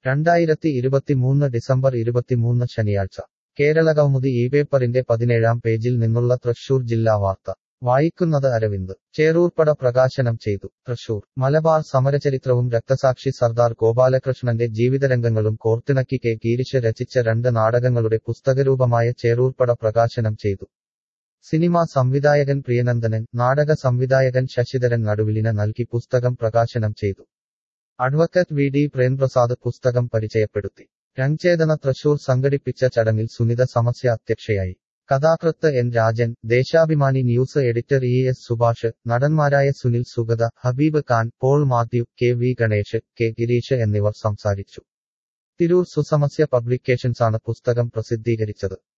രണ്ടായിരത്തി ഇരുപത്തിമൂന്ന് ഡിസംബർ ഇരുപത്തിമൂന്ന് ശനിയാഴ്ച കേരള കൗമുദി ഈ പേപ്പറിന്റെ പതിനേഴാം പേജിൽ നിന്നുള്ള തൃശൂർ ജില്ലാ വാർത്ത വായിക്കുന്നത് അരവിന്ദ് ചേറൂർപ്പട പ്രകാശനം ചെയ്തു തൃശൂർ മലബാർ സമരചരിത്രവും രക്തസാക്ഷി സർദാർ ഗോപാലകൃഷ്ണന്റെ ജീവിതരംഗങ്ങളും കോർത്തിണക്കി കെ ഗീരിഷ് രചിച്ച രണ്ട് നാടകങ്ങളുടെ പുസ്തകരൂപമായ ചേറൂർപ്പട പ്രകാശനം ചെയ്തു സിനിമാ സംവിധായകൻ പ്രിയനന്ദനൻ നാടക സംവിധായകൻ ശശിധരൻ നടുവിലിന് നൽകി പുസ്തകം പ്രകാശനം ചെയ്തു അഡ്വക്കറ്റ് വി ഡി പ്രേംപ്രസാദ് പുസ്തകം പരിചയപ്പെടുത്തി രംഗചേതന തൃശൂർ സംഘടിപ്പിച്ച ചടങ്ങിൽ സുനിത സമസ്യ അധ്യക്ഷയായി കഥാകൃത്ത് N Rajan Deshabhimani news editor E S Subhash നടന്മാരായ Sunil Sugatha Habeeb Khan Paul Mathew K V Ganesh K Girish എന്നിവർ സംസാരിച്ചു തിരൂർ സുസമസ്യ പബ്ലിക്കേഷൻസാണ് പുസ്തകം പ്രസിദ്ധീകരിച്ചത്